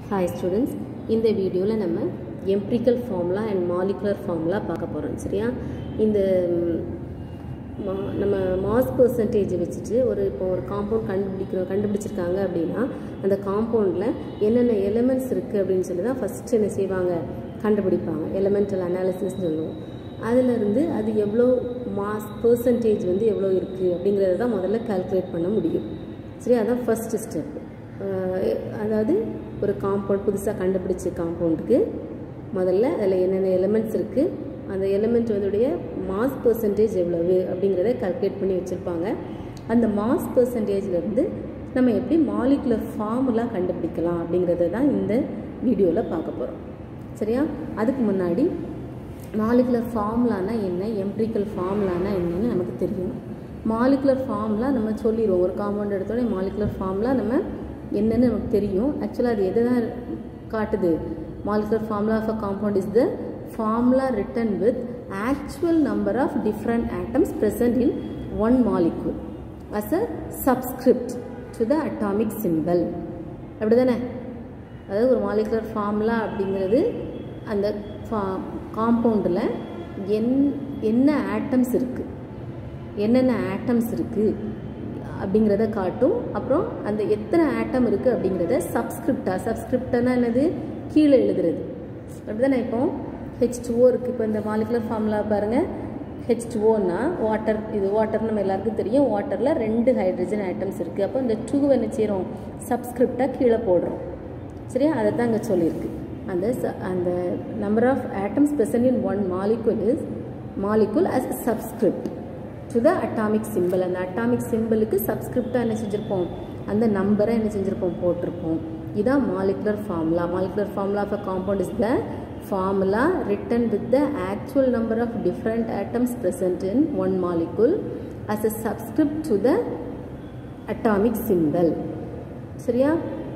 hi students இந்த வீடியோவில் நம்ம empirical formula and molecular formula பார்க்க போகிறோம் சரியா இந்த ம், மா- நம்ம மாஸ் பர்சன்டேஜ் வச்சுட்டு ஒரு இப்போ ஒரு காம்பவுண்ட் கண்டுபிடிக்கிறோம் கண்டுபிடிச்சிருக்காங்க அப்படின்னா அந்த காம்பவுண்டில் என்னென்ன எலிமெண்ட்ஸ் இருக்குது அப்படின்னு சொல்லி தான் ஃபஸ்ட்டு என்ன செய்வாங்க கண்டுபிடிப்பாங்க எலிமெண்டல் அனாலிசிஸ்னு சொல்லுவோம் அதிலிருந்து அது எவ்வளோ மாஸ் பர்சன்டேஜ் வந்து எவ்வளோ இருக்குது அப்படிங்கிறத தான் முதல்ல கால்குலேட் பண்ண முடியும் சரி அதான் ஃபஸ்ட்டு ஸ்டெப் அதாவது ஒரு காம்பவுண்ட் புதுசாக கண்டுபிடிச்ச காம்பவுண்டுக்கு முதல்ல அதில் என்னென்ன எலிமெண்ட்ஸ் இருக்குது அந்த எலிமெண்ட் வந்துடைய மாஸ் பர்சன்டேஜ் எவ்வளவு அப்படிங்கிறத கால்குலேட் பண்ணி வச்சுருப்பாங்க அந்த மாஸ் பர்சன்டேஜ்லேருந்து நம்ம எப்படி மாலிகுலர் ஃபார்முலா கண்டுபிடிக்கலாம் அப்படிங்கிறத தான் இந்த வீடியோவில் பார்க்க போகிறோம் சரியா அதுக்கு முன்னாடி மாலிகுலர் ஃபார்முலானா என்ன எம்ப்ரிக்கல் ஃபார்முலானா என்னன்னு நமக்கு தெரியும் மாலிகுலர் ஃபார்முலா நம்ம சொல்லிடுவோம் ஒரு காம்பவுண்ட் எடுத்தோடனே மாலிகுலர் ஃபார்முலா நம்ம என்னன்னு நமக்கு தெரியும் ஆக்சுவலாக அது எதை தான் காட்டுது molecular formula of a compound is the formula written with actual number of different atoms present in one molecule as a subscript to the atomic symbol அப்படி தானே அதாவது ஒரு மாலிகுலர் ஃபார்முலா அப்படிங்கிறது அந்த காம்பவுண்டில் என் என்ன ஆட்டம்ஸ் இருக்குது என்னென்ன ஆட்டம்ஸ் இருக்குது அப்படிங்கிறத காட்டும் அப்புறம் அந்த எத்தனை ஆட்டம் இருக்குது அப்படிங்கிறத சப்ஸ்கிரிப்டா சப்ஸ்கிரிப்டனா என்னது கீழே எழுதுறது அப்படிதானே இப்போ ஹெச் டூஓ இருக்குது இப்போ இந்த மாலிகுலர் ஃபார்முலா பாருங்கள் ஹெச் டூஓனா வாட்டர் இது வாட்டர் நம்ம எல்லாருக்கும் தெரியும் வாட்டரில் ரெண்டு ஹைட்ரஜன் ஆட்டம்ஸ் இருக்குது அப்போ இந்த டூவை என்ன செய்கிறோம் சப்ஸ்கிரிப்டாக கீழே போடுறோம் சரியா அதை தான் இங்கே சொல்லியிருக்கு அந்த ச- அந்த number of atoms present in one molecule is molecule as a subscript to the atomic symbol அந்த atomic symbolக்கு சப்ஸ்கிரிப்டாக என்ன செஞ்சுருப்போம் அந்த நம்பரை என்ன செஞ்சுருப்போம் போட்டிருப்போம் இதான் molecular formula molecular formula of a compound is the formula written with the actual number of different atoms present in one molecule as a subscript to the atomic symbol சரியா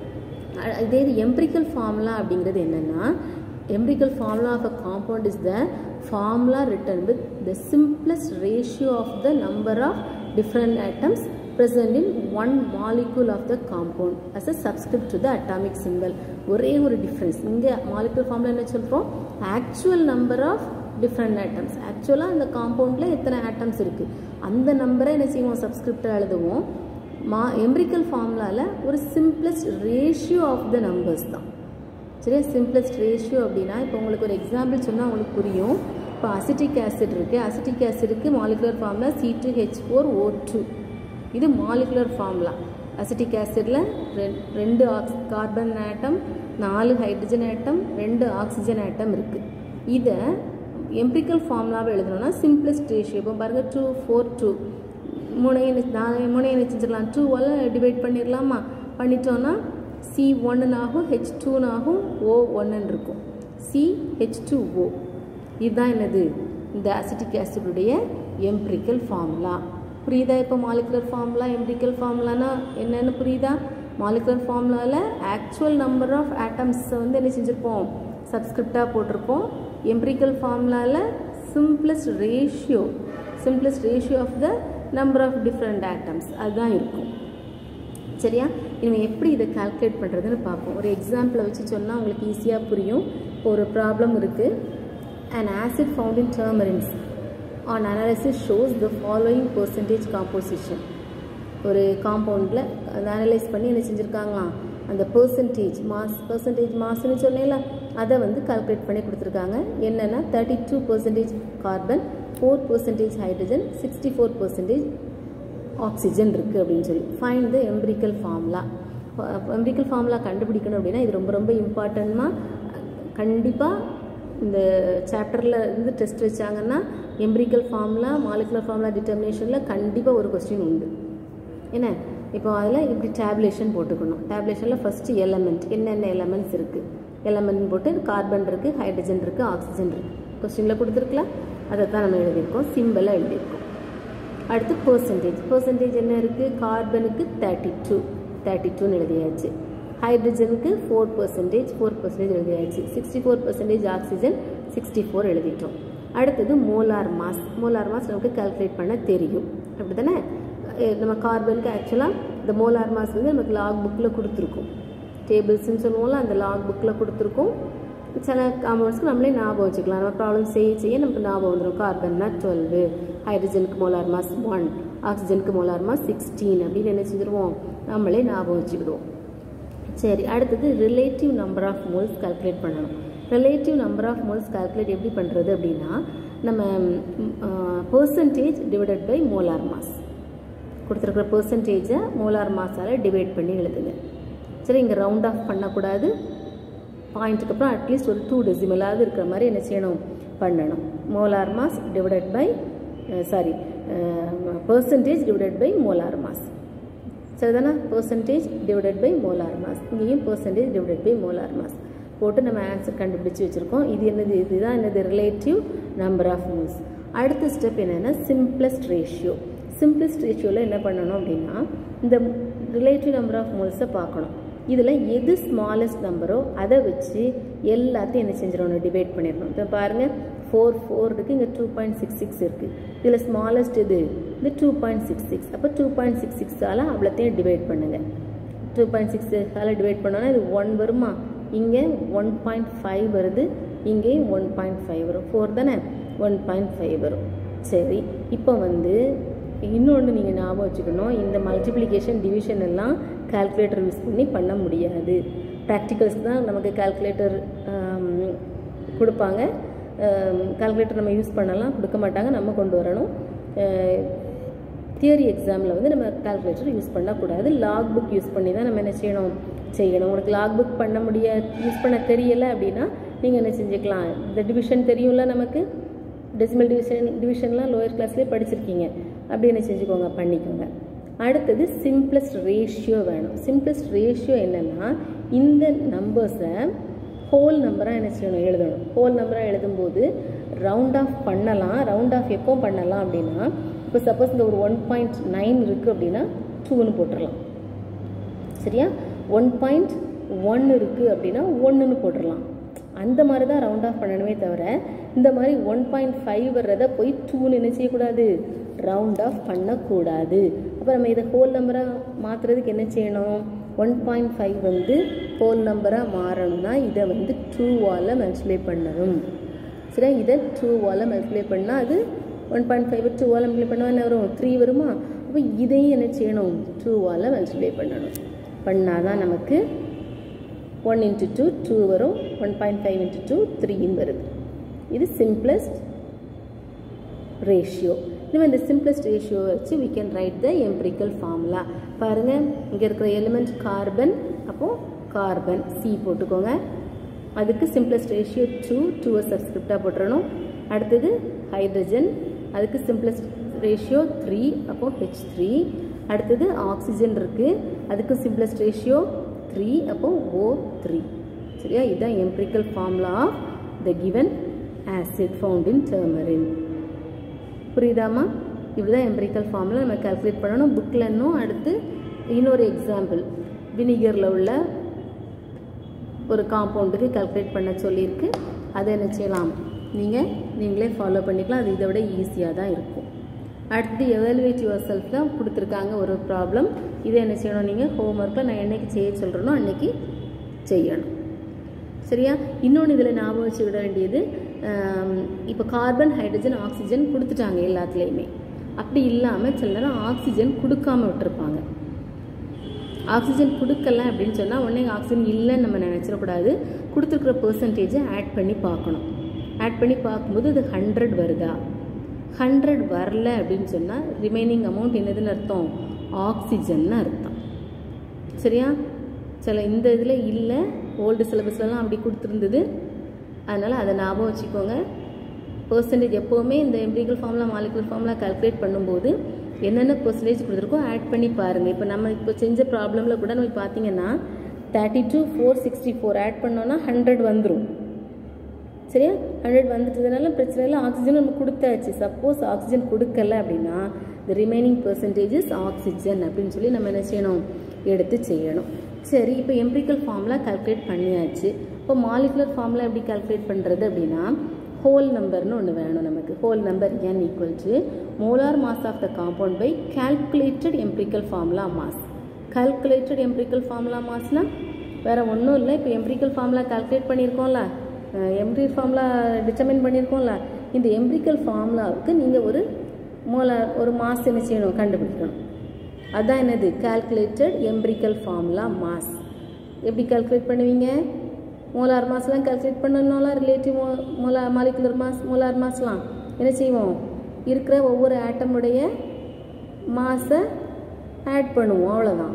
அ- இதே இது எம்பிரிக்கல் ஃபார்முலா அப்படிங்கிறது என்னென்னா empirical formula of a compound is the formula written with the simplest ratio of the number of different atoms present in one molecule of the compound as a subscript to the atomic symbol ஒரே ஒரு difference இங்கே molecular formula என்ன சொல்கிறோம் actual number of different atoms ஆக்சுவலாக அந்த காம்பவுண்டில் எத்தனை atoms இருக்குது அந்த நம்பரை என்ன செய்வோம் சப்ஸ்கிரிப்டாக எழுதுவோம் மா எம்பிரிக்கல் ஃபார்முலாவில் ஒரு simplest ratio of the numbers தான் சரியா சிம்பிளஸ்ட் ரேஷியோ அப்படின்னா இப்போ உங்களுக்கு ஒரு எக்ஸாம்பிள் சொன்னால் உங்களுக்கு புரியும் இப்போ அசிட்டிக் ஆசிட் இருக்குது அசிட்டிக் ஆசிடுக்கு molecular formula C two H four O two இது மாலிகுலர் ஃபார்முலா அசிட்டிக் ஆசிடில் ரெண்டு ஆக்ஸ் கார்பன் ஆட்டம் நாலு ஹைட்ரஜன் ஆட்டம் ரெண்டு ஆக்சிஜன் ஆட்டம் இருக்குது இதை எம்பிரிக்கல் ஃபார்முலாவை எழுதணும்னா சிம்பிளஸ்ட் ரேஷியோ இப்போ பாருங்கள் டூ ஃபோர் டூ மூணையும் நாலு மூணையும் என்ன செஞ்சிடலாம் டூவால் டிவைட் பண்ணிடலாமா பண்ணிட்டோன்னா சி ஒன்றுன்னு ஆகும் ஹெச் டூன்னு ஆகும் ஓ ஒன்றுன்னு இருக்கும் சி ஹெச் டூ ஓ இதுதான் என்னது இந்த அசிட்டிக் ஆசிடுடைய எம்பிரிக்கல் ஃபார்முலா புரியுதா இப்போ மாலிகுலர் ஃபார்முலா எம்பிரிக்கல் ஃபார்முலானா என்னன்னு புரியுதா மாலிகுலர் ஃபார்முலாவில் ஆக்சுவல் நம்பர் ஆஃப் ஆட்டம்ஸை வந்து என்ன செஞ்சுருப்போம் சப்ஸ்கிரிப்டாக போட்டிருப்போம் எம்பிரிக்கல் ஃபார்முலாவில் simplest ratio simplest ratio of the number of different atoms அதுதான் இருக்கும் சரியா இனிமேல் எப்படி இதை கால்குலேட் பண்ணுறதுன்னு பார்ப்போம் ஒரு எக்ஸாம்பிளை வச்சு சொன்னால் உங்களுக்கு ஈஸியாக புரியும் இப்போ ஒரு ப்ராப்ளம் இருக்குது an acid found in turmarines on analysis shows the following percentage composition ஒரு காம்பவுண்டில் அதை அனலைஸ் பண்ணி என்ன செஞ்சுருக்காங்களாம் அந்த பர்சன்டேஜ் மாஸ் பர்சன்டேஜ் மாஸ்னு சொன்னேன்ல அதை வந்து கால்குலேட் பண்ணி கொடுத்துருக்காங்க என்னென்னா thirty two percentage carbon four percentage hydrogen sixty four percentage oxygen இருக்குது அப்படின்னு சொல்லி find the empirical formula empirical formula கண்டுபிடிக்கணும் அப்படின்னா இது ரொம்ப ரொம்ப இம்பார்ட்டன்ட்மாக கண்டிப்பாக இந்த சாப்டரில் இருந்து டெஸ்ட் வச்சாங்கன்னா எம்பிரிக்கல் ஃபார்முலா மாலிகுலர் ஃபார்முலா டிட்டர்மினேஷனில் கண்டிப்பாக ஒரு கொஸ்டின் உண்டு என்ன இப்போ அதில் இப்படி டேப்லேஷன் போட்டுக்கணும் டேப்லேஷனில் ஃபஸ்ட்டு எலமெண்ட் என்னென்ன எலமெண்ட்ஸ் இருக்குது எலமெண்ட் போட்டு கார்பன் இருக்குது ஹைட்ரஜன் இருக்குது ஆக்சிஜன் இருக்குது கொஸ்டினில் கொடுத்துருக்கலாம் அதை தான் நம்ம எழுதியிருக்கோம் சிம்பிளாக எழுதியிருக்கோம் அடுத்து பர்சன்டேஜ் பர்சன்டேஜ் என்ன இருக்குது கார்பனுக்கு தேர்ட்டி டூ தேர்ட்டி டூன்னு எழுதியாச்சு ஹைட்ரஜனுக்கு ஃபோர் பர்சன்டேஜ் ஃபோர் பர்சன்டேஜ் எழுதியாச்சு sixty four percentage oxygen sixty four எழுதிட்டோம் அடுத்தது மோலார் மாஸ் மோலார் மாஸ் நமக்கு கால்குலேட் பண்ண தெரியும் அப்படி தானே நம்ம கார்பனுக்கு ஆக்சுவலாக இந்த மோலார் மாஸ் வந்து நமக்கு லாக் புக்கில் கொடுத்துருக்கும் டேபிள்ஸ்னு சொல்லுவோம்ல அந்த லாக் புக்கில் கொடுத்துருக்கோம் சில காம்பவுண்ட்ஸ்க்கு நம்மளே ஞாபகம் வச்சுக்கலாம் நம்ம ப்ராப்ளம் செய்ய செய்ய நமக்கு ஞாபகம் வந்துடும் கார்பன்னா டுவெல்வு ஹைட்ரஜனுக்கு மோலார் மாஸ் ஒன் ஆக்சிஜனுக்கு மோலார் மாஸ் சிக்ஸ்டீன் அப்படின்னு என்ன செஞ்சுருவோம் நம்மளே ஞாபகம் வச்சுக்கிடுவோம் சரி அடுத்தது relative number of moles calculate பண்ணணும் relative number of moles calculate எப்படி பண்ணுறது அப்படின்னா நம்ம percentage divided by molar mass கொடுத்துருக்குற பர்சன்டேஜை மோலார் மாஸால் டிவைட் பண்ணி எழுதுங்க சரி இங்கே ரவுண்ட் ஆஃப் பண்ணக்கூடாது பாயிண்ட்டுக்கு அப்புறம் அட்லீஸ்ட் ஒரு டூ டெசிமலாவது இருக்கிற மாதிரி என்ன செய்யணும் பண்ணணும் molar mass divided by sorry percentage divided by molar mass சரிதானா percentage divided by molar mass இங்கேயும் percentage divided by molar mass போட்டு நம்ம ஆன்சர் கண்டுபிடிச்சு வச்சுருக்கோம் இது என்னது இதுதான் என்னது ரிலேட்டிவ் நம்பர் ஆஃப் மோல்ஸ் அடுத்த ஸ்டெப் என்னென்னா சிம்பிளஸ்ட் ரேஷியோ சிம்பிளஸ்ட் ரேஷியோவில் என்ன பண்ணணும் அப்படின்னா இந்த ரிலேட்டிவ் நம்பர் ஆஃப் மோல்ஸை பார்க்கணும் இதில் எது ஸ்மாலஸ்ட் நம்பரோ அதை வச்சு எல்லாத்தையும் என்ன செஞ்சிடணும் டிவைட் பண்ணிடணும் இப்போ பாருங்கள் ஃபோர் ஃபோர் இருக்குது இங்கே டூ பாயிண்ட் சிக்ஸ் சிக்ஸ் இருக்குது இதில் ஸ்மாலஸ்ட் இது இந்த டூ பாயிண்ட் சிக்ஸ் சிக்ஸ் அப்போ டூ பாயிண்ட் சிக்ஸ் சிக்ஸால் அவ்வளோத்தையும் டிவைட் பண்ணுங்கள் டூ பாயிண்ட் சிக்ஸால் டிவைட் பண்ணோன்னா இது ஒன் வருமா இங்கே ஒன் பாயிண்ட் ஃபைவ் வருது இங்கேயும் ஒன் பாயிண்ட் ஃபைவ் வரும் ஃபோர் தானே ஒன் பாயிண்ட் ஃபைவ் வரும் சரி இப்போ வந்து இன்னொன்று நீங்கள் ஞாபகம் வச்சுக்கணும் இந்த மல்டிப்ளிகேஷன் டிவிஷன் எல்லாம் கால்குலேட்டர் யூஸ் பண்ணி பண்ண முடியாது ப்ராக்டிகல்ஸ் தான் நமக்கு கால்குலேட்டர் கொடுப்பாங்க கால்குலேட்டர் நம்ம யூஸ் பண்ணலாம் கொடுக்க மாட்டாங்க நம்ம கொண்டு வரணும் தியரி எக்ஸாமில் வந்து நம்ம கால்குலேட்டர் யூஸ் பண்ணக்கூடாது லாக் புக் யூஸ் பண்ணி தான் நம்ம என்ன செய்யணும் செய்யணும் உங்களுக்கு லாக் புக் பண்ண முடிய யூஸ் பண்ண தெரியலை அப்படின்னா நீங்கள் என்ன செஞ்சுக்கலாம் இந்த டிவிஷன் தெரியும்ல நமக்கு டெசிமல் டிவிஷன் டிவிஷன்லாம் லோயர் கிளாஸ்லேயே படிச்சிருக்கீங்க அப்படி என்ன செஞ்சுக்கோங்க பண்ணிக்கோங்க அடுத்தது சிம்பிளஸ்ட் ரேஷியோ வேணும் சிம்பிளஸ்ட் ரேஷியோ என்னென்னா இந்த நம்பர்ஸை ஹோல் நம்பராக என்ன செய்யணும் எழுதணும் ஹோல் நம்பராக எழுதும்போது ரவுண்ட் ஆஃப் பண்ணலாம் ரவுண்ட் ஆஃப் எப்போ பண்ணலாம் அப்படின்னா இப்போ சப்போஸ் இந்த ஒரு ஒன் பாயிண்ட் நைன் இருக்குது அப்படின்னா டூன்னு போட்டுடலாம் சரியா ஒன் பாயிண்ட் ஒன் இருக்குது அப்படின்னா ஒன்றுன்னு போட்டுடலாம் அந்த மாதிரி தான் ரவுண்ட் ஆஃப் பண்ணணுமே தவிர இந்த மாதிரி ஒன் பாயிண்ட் ஃபைவ் வர்றதை போய் டூன்னு என்ன செய்யக்கூடாது ரவுண்ட் ஆஃப் பண்ணக்கூடாது அப்போ நம்ம இதை ஹோல் நம்பராக மாற்றுறதுக்கு என்ன செய்யணும் ஒன் பாயிண்ட் ஃபைவ் வந்து ஹோல் நம்பராக மாறணும்னா இதை வந்து டூவால் மல்டிப்ளை பண்ணணும் சரியா இதை டூவால் மல்டிப்ளை பண்ணால் அது ஒன் பாயிண்ட் ஃபைவ் டூவால் மல்டிப்ளை பண்ணால் என்ன வரும் த்ரீ வருமா அப்போ இதையும் என்ன செய்யணும் டூவால் மல்டிப்ளை பண்ணணும் பண்ணால் தான் நமக்கு ஒன் இன்ட்டு டூ டூ வரும் one point five into two த்ரீன்னு வருது இது சிம்பிளஸ்ட் ரேஷியோ இனிமேல் இந்த சிம்பிளஸ்ட் ரேஷியோ வச்சு we can write the empirical formula பாருங்கள் இங்கே இருக்கிற எலிமெண்ட் கார்பன் அப்போது கார்பன் சி போட்டுக்கோங்க அதுக்கு சிம்பிளஸ்ட் ரேஷியோ டூ டூவை சப்ஸ்கிரிப்டாக போட்டுறணும் அடுத்தது ஹைட்ரஜன் அதுக்கு சிம்பிளஸ்ட் ரேஷியோ த்ரீ அப்போது ஹெச் த்ரீ அடுத்தது ஆக்சிஜன் இருக்குது அதுக்கு சிம்பிளஸ்ட் ரேஷியோ த்ரீ அப்போது ஓ த்ரீ சரியா இதுதான் empirical formula of the given acid found in tamarind புரியுதாம்மா இப்படி தான் எம்பிரிக்கல் ஃபார்முலா நம்ம கால்குலேட் பண்ணணும் புக்கில் இன்னும் அடுத்து இன்னொரு எக்ஸாம்பிள் வினிகரில் உள்ள ஒரு காம்பவுண்டுக்கு கால்குலேட் பண்ண சொல்லியிருக்கு அதை என்ன செய்யலாம் நீங்கள் நீங்களே ஃபாலோ பண்ணிக்கலாம் அது இதை விட ஈஸியாக தான் இருக்கும் அடுத்து எவாலுவேட் யுவர் செல்ஃப் தான் கொடுத்துருக்காங்க ஒரு ப்ராப்ளம் இதை என்ன செய்யணும் நீங்கள் ஹோம்ஒர்க்கில் நான் என்னைக்கு செய்ய சொல்கிறேனோ அன்னைக்கு செய்யணும் சரியா இன்னொன்று இதில் ஞாபகம் வச்சுக்கிட வேண்டியது இப்போ கார்பன் ஹைட்ரஜன் ஆக்சிஜன் கொடுத்துட்டாங்க எல்லாத்துலேயுமே அப்படி இல்லாமல் சில நேரம் ஆக்சிஜன் கொடுக்காம விட்டுருப்பாங்க ஆக்சிஜன் கொடுக்கல அப்படின்னு சொன்னால் உடனே ஆக்சிஜன் இல்லைன்னு நம்ம நினச்சிடக்கூடாது கொடுத்துருக்குற பர்சன்டேஜை ஆட் பண்ணி பார்க்கணும் ஆட் பண்ணி பார்க்கும்போது அது ஹண்ட்ரட் வருதா ஹண்ட்ரட் வரல அப்படின்னு சொன்னால் ரிமைனிங் அமௌண்ட் என்னதுன்னு அர்த்தம் ஆக்சிஜன்னு அர்த்தம் சரியா சில இந்த இதில் இல்லை ஓல்டு சிலபஸ்லலாம் அப்படி கொடுத்துருந்தது அதனால் அதை ஞாபகம் வச்சுக்கோங்க பர்சன்டேஜ் எப்போவுமே இந்த empirical formula molecular formula calculate பண்ணும்போது என்னென்ன பர்சன்டேஜ் கொடுத்துருக்கோ ஆட் பண்ணி பாருங்கள் இப்போ நம்ம இப்போ செஞ்ச ப்ராப்ளமில் கூட நம்ம பார்த்தீங்கன்னா thirty two four sixty four add பண்ணோன்னா ஹண்ட்ரட் வந்துடும் சரியா ஹண்ட்ரட் வந்துட்டதுனால பிரச்சனை இல்லை ஆக்சிஜன் நம்ம கொடுத்தாச்சு சப்போஸ் ஆக்சிஜன் கொடுக்கல அப்படின்னா த ரிமைனிங் பர்சன்டேஜஸ் ஆக்சிஜன் அப்படின்னு சொல்லி நம்ம என்ன செய்யணும் எடுத்து செய்யணும் சரி இப்போ எம்பிரிக்கல் ஃபார்முலா கால்குலேட் பண்ணியாச்சு இப்போ மாலிகுலர் ஃபார்முலா எப்படி கால்குலேட் பண்ணுறது அப்படின்னா ஹோல் நம்பர்னு ஒன்று வேணும் நமக்கு whole number n equal to molar mass of the compound by calculated empirical formula mass calculated empirical formula மாஸ்னால் வேறு ஒன்றும் இல்லை இப்போ எம்ப்ரிக்கல் ஃபார்முலா கால்குலேட் பண்ணியிருக்கோம்ல எம்ப்ரி ஃபார்முலா டிட்டர்மின் பண்ணியிருக்கோம்ல இந்த எம்ப்ரிக்கல் ஃபார்முலாவுக்கு நீங்கள் ஒரு மோலார் ஒரு மாஸ் என்ன செய்யணும் கண்டுபிடிக்கணும் அதான் என்னது கால்குலேட்டட் எம்ப்ரிக்கல் ஃபார்முலா மாஸ் எப்படி கால்குலேட் பண்ணுவீங்க மோலார் மாஸ்லாம் கால்குலேட் பண்ணணும்ல ரிலேட்டிவ் மோ மோலா மாலிகுலர் மாஸ் மோலார் மாஸ்லாம் என்ன செய்வோம் இருக்கிற ஒவ்வொரு ஆட்டமுடைய மாஸை ஆட் பண்ணுவோம் அவ்வளோதான்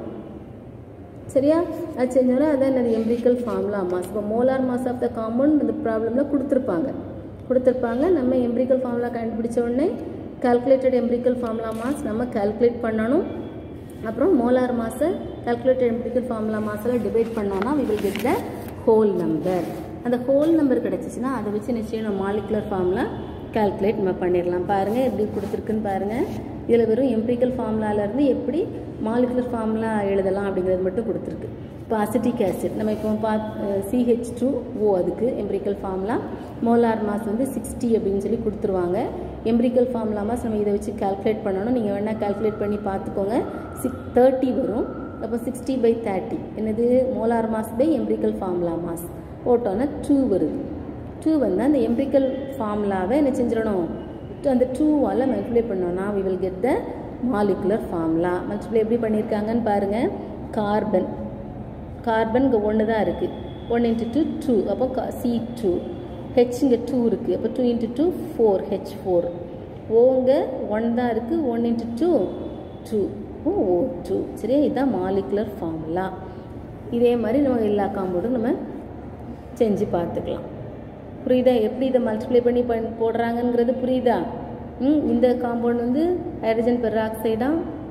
சரியா அது செஞ்சோன்னா அதான் என்னது எம்ப்ரிக்கல் ஃபார்முலா மாஸ் இப்போ molar mass of the compound இந்த ப்ராப்ளமில் கொடுத்துருப்பாங்க கொடுத்துருப்பாங்க நம்ம எம்ப்ரிக்கல் ஃபார்முலா கண்டுபிடிச்ச உடனே கால்குலேட்டட் எம்ப்ரிக்கல் ஃபார்முலா மாஸ் நம்ம கால்குலேட் பண்ணணும் அப்புறம் மோலார் மாஸை கால்குலேட்டட் எம்ப்ரிக்கல் ஃபார்முலா மாஸில் டிவைட் பண்ணோன்னா we will get the whole number அந்த ஹோல் நம்பர் கிடச்சிச்சின்னா அதை வச்சு நிச்சயம் மாலிகுலர் ஃபார்முலா கால்குலேட் நம்ம பண்ணிடலாம் பாருங்கள் எப்படி கொடுத்துருக்குன்னு பாருங்கள் இதில் வெறும் எம்ப்ரிக்கல் ஃபார்முலாலேருந்து எப்படி மாலிகுலர் ஃபார்முலா எழுதலாம் அப்படிங்கிறது மட்டும் கொடுத்துருக்கு இப்போ அசிட்டிக் ஆசிட் நம்ம இப்போ பா சிஹெச் டூ ஓ அதுக்கு எம்ப்ரிக்கல் ஃபார்முலா மோலார் மாஸ் வந்து சிக்ஸ்டி அப்படின்னு சொல்லி கொடுத்துருவாங்க எம்ப்ரிக்கல் ஃபார்முலா மாஸ் நம்ம இதை வச்சு கால்குலேட் பண்ணணும் நீங்கள் வேணால் கால்குலேட் பண்ணி பார்த்துக்கோங்க சிக் தேர்ட்டி வரும் அப்போ சிக்ஸ்டி பை தேர்ட்டி என்னது molar mass by empirical formula mass போட்டோன்னா டூ வருது டூ வந்து அந்த எம்ப்ரிக்கல் ஃபார்முலாவை என்ன செஞ்சிடணும் அந்த டூவால் மல்டிப்ளை பண்ணோன்னா we will get the molecular formula multiply எப்படி பண்ணியிருக்காங்கன்னு பாருங்கள் கார்பன் கார்பன் இங்கே ஒன்று தான் இருக்குது ஒன் இன்ட்டு டூ டூ அப்போ சி டூ ஹெச் இங்கே டூ இருக்குது அப்போ two into two four H four ஓங்க ஒன் தான் இருக்குது one into two two O O two சரியா இதுதான் மாலிகுலர் ஃபார்முலா இதே மாதிரி நம்ம எல்லா காம்பவுண்டும் நம்ம செஞ்சு பார்த்துக்கலாம் புரியுதா எப்படி இதை மல்டிப்ளை பண்ணி பண் போடுறாங்கங்கிறது புரியுதா ம் இந்த காம்பவுண்ட் வந்து ஹைட்ரஜன் பெராக்சைடா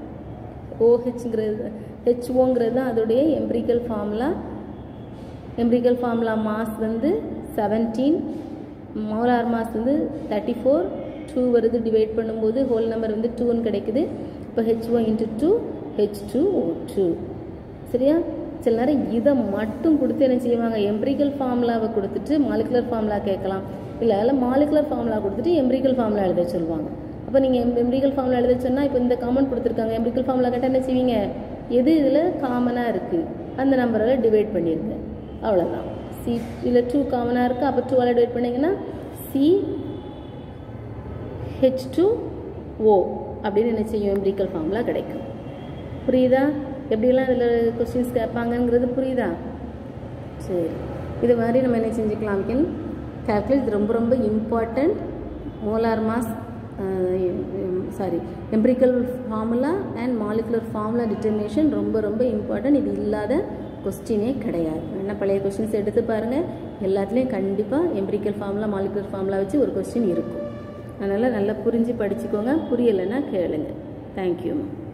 ஓஹெச்ங்கிறது ஹெச்ஓங்கிறது தான் அதோடைய empirical formula empirical formula mass வந்து செவன்டீன் மோலார் மாஸ் வந்து தேர்ட்டி ஃபோர் டூ வருது டிவைட் பண்ணும்போது ஹோல் நம்பர் வந்து டூன்னு கிடைக்குது இப்போ HO into two H two O two சரியா சில நேரம் இதை மட்டும் கொடுத்து என்ன செய்வாங்க எம்ப்ரிக்கல் ஃபார்முலாவை கொடுத்துட்டு மாலிகுலர் ஃபார்முலா கேட்கலாம் இல்லை அதில் மாலிகுலர் ஃபார்முலா கொடுத்துட்டு எம்ப்ரிக்கல் ஃபார்முலா எழுத சொல்லுவாங்க அப்போ நீங்கள் எம் எம்ப்ரிக்கல் ஃபார்முலா எழுத சொன்னால் இப்போ இந்த காமன் கொடுத்துருக்காங்க எம்ப்ரிக்கல் ஃபார்முலா கேட்டால் என்ன செய்வீங்க எது இதில் காமனாக இருக்குது அந்த நம்பரால் டிவைட் பண்ணிடுங்க அவ்வளோதான் சி இதில் டூ காமனாக இருக்குது அப்போ டூவால் டிவைட் பண்ணிங்கன்னா சி ஹெச் டூ ஓ அப்படின்னு என்ன செய்யும் எம்ப்ரிக்கல் ஃபார்முலா கிடைக்கும் புரியுதா எப்படிலாம் இதில் கொஸ்டின்ஸ் கேட்பாங்கங்கிறது புரியுதா சரி இது மாதிரி நம்ம என்ன செஞ்சுக்கலாம் கேன் கால்குலேட் இது ரொம்ப ரொம்ப important molar mass sorry empirical formula and molecular formula determination ரொம்ப ரொம்ப இம்பார்ட்டன்ட் இது இல்லாத கொஸ்டினே கிடையாது என்ன பழைய கொஸ்டின்ஸ் எடுத்து பாருங்கள் எல்லாத்துலேயும் கண்டிப்பாக எம்ப்ரிக்கல் ஃபார்முலா மாலிகுலர் ஃபார்முலா வச்சு ஒரு கொஸ்டின் இருக்கும் அதனால் நல்லா புரிஞ்சு படிச்சுக்கோங்க புரியலைன்னா கேளுங்க தேங்க்யூ